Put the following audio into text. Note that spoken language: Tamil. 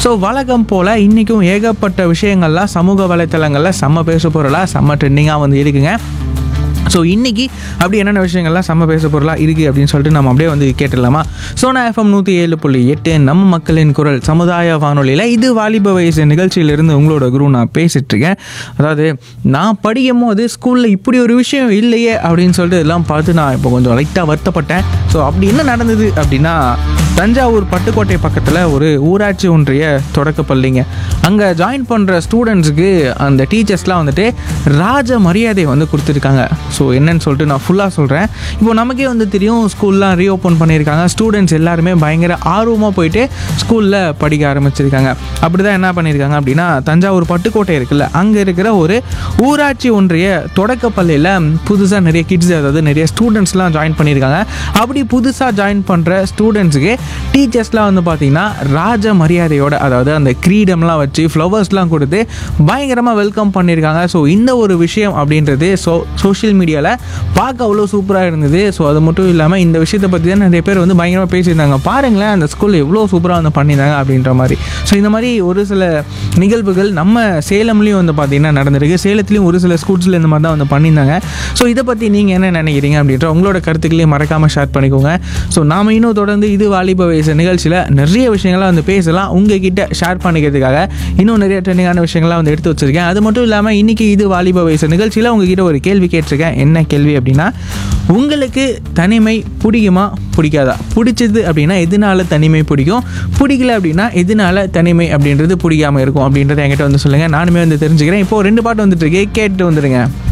ஸோ வழக்கம் போல் இன்றைக்கும் ஏகப்பட்ட விஷயங்கள்லாம் சமூக வலைத்தளங்களில் செம்ம பேச பொருளாக செம்ம ட்ரெண்டிங்காக வந்து இருக்குங்க ஸோ இன்றைக்கி அப்படி என்னென்ன விஷயங்கள்லாம் செம்ம பேச பொருளாக இருக்குது அப்படின்னு சொல்லிட்டு நம்ம அப்படியே வந்து கேட்டுடலாமா சோனா எஃப்எம் நூற்றி ஏழு புள்ளி எட்டு நம்ம மக்களின் குரல் சமுதாய வானொலியில் இது வாலிப வயசு நிகழ்ச்சியிலிருந்து உங்களோட குரு நான் பேசிகிட்டு இருக்கேன் அதாவது நான் படிக்கும் போது ஸ்கூலில் இப்படி ஒரு விஷயம் இல்லையே அப்படின்னு சொல்லிட்டு இதெல்லாம் பார்த்து நான் இப்போ கொஞ்சம் லைட்டாக வருத்தப்பட்டேன் ஸோ அப்படி என்ன நடந்தது அப்படின்னா தஞ்சாவூர் பட்டுக்கோட்டை பக்கத்தில் ஒரு ஊராட்சி ஒன்றிய தொடக்க பள்ளிங்க அங்கே ஜாயின் பண்ணுற ஸ்டூடெண்ட்ஸுக்கு அந்த டீச்சர்ஸ்லாம் வந்துட்டு ராஜ மரியாதை வந்து கொடுத்துருக்காங்க ஸோ என்னன்னு சொல்லிட்டு நான் ஃபுல்லாக சொல்கிறேன் இப்போ நமக்கே வந்து தெரியும் ஸ்கூல்லாம் ரீஓப்பன் பண்ணியிருக்காங்க ஸ்டூடெண்ட்ஸ் எல்லாருமே பயங்கர ஆர்வமாக போயிட்டு ஸ்கூலில் படிக்க ஆரம்பிச்சிருக்காங்க அப்படி தான் என்ன பண்ணியிருக்காங்க அப்படின்னா தஞ்சாவூர் பட்டுக்கோட்டை இருக்குல்ல அங்கே இருக்கிற ஒரு ஊராட்சி ஒன்றிய தொடக்க பள்ளியில் புதுசாக நிறைய கிட்ஸ் அதாவது நிறைய ஸ்டூடெண்ட்ஸ்லாம் ஜாயின் பண்ணியிருக்காங்க அப்படி புதுசாக ஜாயின் பண்ணுற ஸ்டூடெண்ட்ஸுக்கு டீச்சர்ஸ்லாம் வந்து பார்த்திங்கன்னா ராஜ மரியாதையோட அதாவது அந்த கிரீடம்லாம் வச்சு ஃப்ளவர்ஸ்லாம் கொடுத்து பயங்கரமாக வெல்கம் பண்ணியிருக்காங்க ஸோ இந்த ஒரு விஷயம் அப்படின்றது ஸோ சோஷியல் மீடியாவில் பார்க்க அவ்வளோ சூப்பராக இருந்தது ஸோ அது மட்டும் இல்லாமல் இந்த விஷயத்தை பற்றி தான் நிறைய பேர் வந்து பயங்கரமாக பேசியிருந்தாங்க பாருங்களேன் அந்த ஸ்கூல் எவ்வளோ சூப்பராக வந்து பண்ணியிருந்தாங்க அப்படின்ற மாதிரி ஸோ இந்த மாதிரி ஒரு சில நிகழ்வுகள் நம்ம சேலம்லேயும் வந்து பார்த்திங்கன்னா நடந்திருக்கு சேலத்துலேயும் ஒரு சில ஸ்கூல்ஸில் இந்த மாதிரி தான் வந்து பண்ணியிருந்தாங்க ஸோ இதை பற்றி நீங்கள் என்ன நினைக்கிறீங்க அப்படின்ற உங்களோட கருத்துக்களையும் மறக்காமல் ஷேர் பண்ணிக்கோங்க ஸோ நாம இன்னும் தொடர்ந்து இது வாலிப வயசு நிகழ்ச்சியில் நிறைய விஷயங்கள்லாம் வந்து பேசலாம் உங்ககிட்ட ஷேர் பண்ணிக்கிறதுக்காக இன்னும் நிறைய ட்ரெண்டிங்கான விஷயங்கள்லாம் வந்து எடுத்து வச்சிருக்கேன் அது மட்டும் இல்லாமல் இன்றைக்கி இது வாலிப வயசு நிகழ்ச்சியில் உங்ககிட்ட ஒரு கேள்வி கேட்டிருக்கேன் என்ன கேள்வி அப்படின்னா உங்களுக்கு தனிமை பிடிக்குமா பிடிக்காதா பிடிச்சது அப்படின்னா எதனால தனிமை பிடிக்கும் பிடிக்கல அப்படின்னா எதனால தனிமை அப்படின்றது பிடிக்காம இருக்கும் அப்படின்றத என்கிட்ட வந்து சொல்லுங்கள் நானுமே வந்து தெரிஞ்சுக்கிறேன் இப்போது ரெண்டு பாட்டு வந்துட்டு இருக்கு கேட்டு வந்துடுங்க